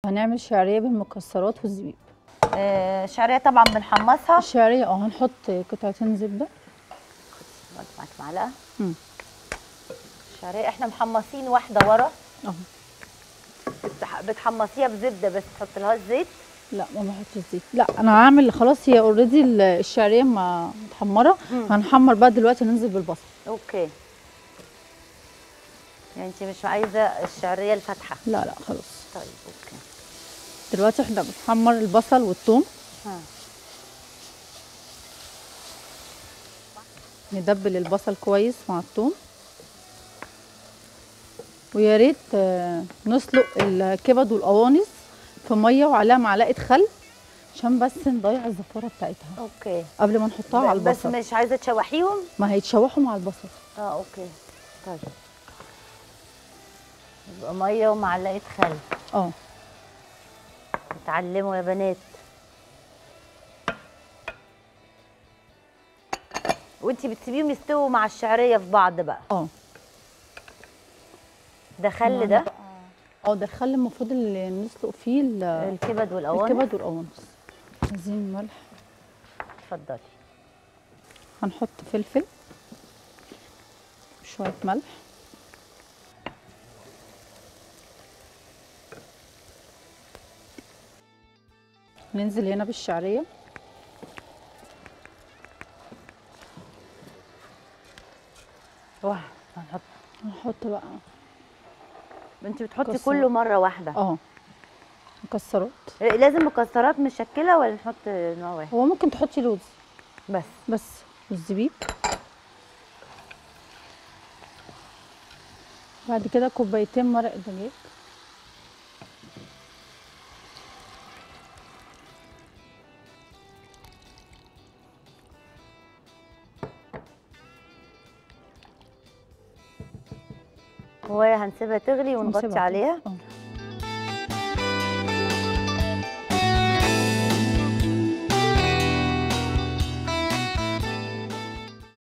هنعمل شعريه بالمكسرات والزبيب آه شعريه طبعا بنحمصها الشعريه اه هنحط قطعتين زبده خد معاك معلقه مم. شعريه احنا محمصين واحده ورا اهو بتح- بتحمصيها بزبده بس تحط لها زيت لا ما بحطش زيت لا انا هعمل خلاص هي اوريدي الشعريه ما متحمره مم. هنحمر بقى دلوقتي ننزل بالبصل اوكي يعني انت مش عايزه الشعريه الفاتحه لا لا خلاص طيب اوكي دلوقتي احنا بنحمر البصل والثوم ها ندبل البصل كويس مع الثوم ويا ريت آه، نسلق الكبد والقوانص في ميه وعليها معلقه خل عشان بس نضيع الزفاره بتاعتها اوكي قبل ما نحطها على بس البصل مش عايزه تشوحيهم ما هيتشوحوا مع البصل اه اوكي طيب يبقى ميه ومعلقه خل اه اتعلموا يا بنات وانتي بتسيبيهم يستووا مع الشعريه في بعض بقى اه ده خل ده اه ده الخل المفروض اللي نسلق فيه ال- الكبد والقوانص الكبد والقوانص عايزين ملح اتفضلي هنحط فلفل شويه ملح ننزل هنا بالشعريه واه هنحط هنحط بقى انت بتحطي مكسرات. كله مره واحده اه مكسرات إيه، لازم مكسرات مشكله ولا نحط نوع واحد هو ممكن تحطي لوز بس بس والزبيب بعد كده كوبايتين مرق دجاج هو هنسيبها تغلي ونغطي ونسيبها عليها كده. اه